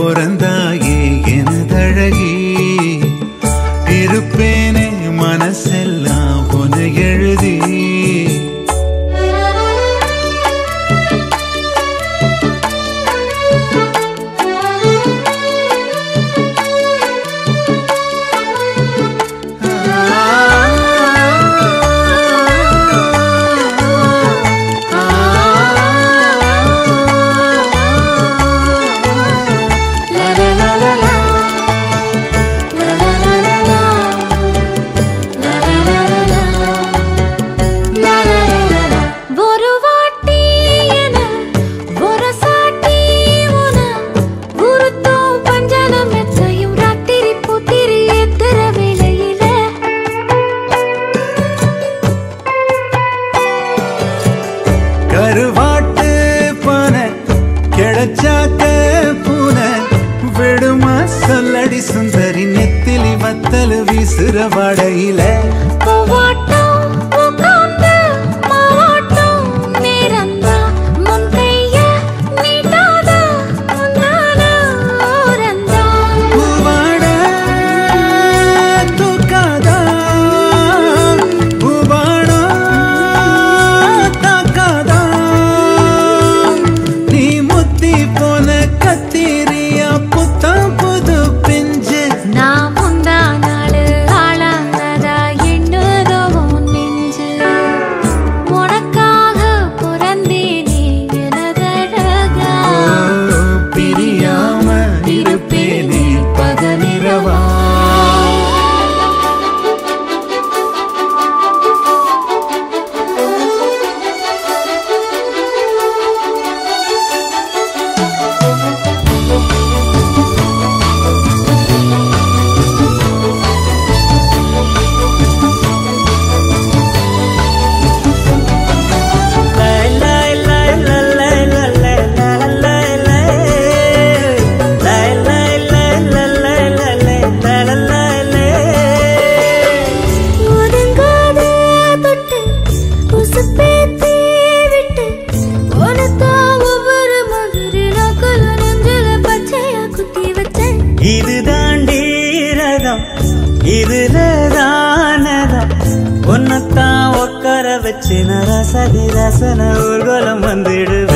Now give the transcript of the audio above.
பிறந்தாயே எனதழகி இருப்பேனே மனசெல்லாம் உன எழுதி ஒரு வாட்டி என ஒரு சாட்டி உன குருத்தம் பஞ்சனம் மெத்தையும் ராத்திரி புத்திரி எத்திர வேளையில கருவாட்டு பானை கிடைச்சாக்க பூனை விடுமா சொல்லடி சுந்தரி நெத்திலி வத்தல் வீசுற வடையில பூவாட்டம் உட்கார்ந்து மாவாட்டம் நேரந்தான் முன் கைய நீட்டாத முன்னால ஓரந்தான் பூவாட தூக்காதா பூவாடா தாக்காதா நீ முத்தி போன கத்திரியா புத்தம் புது பிஞ்சு நான் முந்தா நாளு ஆளானதா எண்ணுதோ உன் நெஞ்சு உனக்காக பிறந்தேனே எனதழகா பிரியாம இருப்பேனே பகலிரவா ஒதுங்காத தொட்டு உசுப்பேத்தி விட்டு உனக்கா ஒவ்வொரு மாதிரி நக்கல நெஞ்சில பச்சையா குத்தி வச்சேன் இது தாண்டி ரகம் இதுல தானதம் உன்னத்தான் உட்கார வச்சு நரசதி ரசன ஊர்வலம் வந்துடுவேன்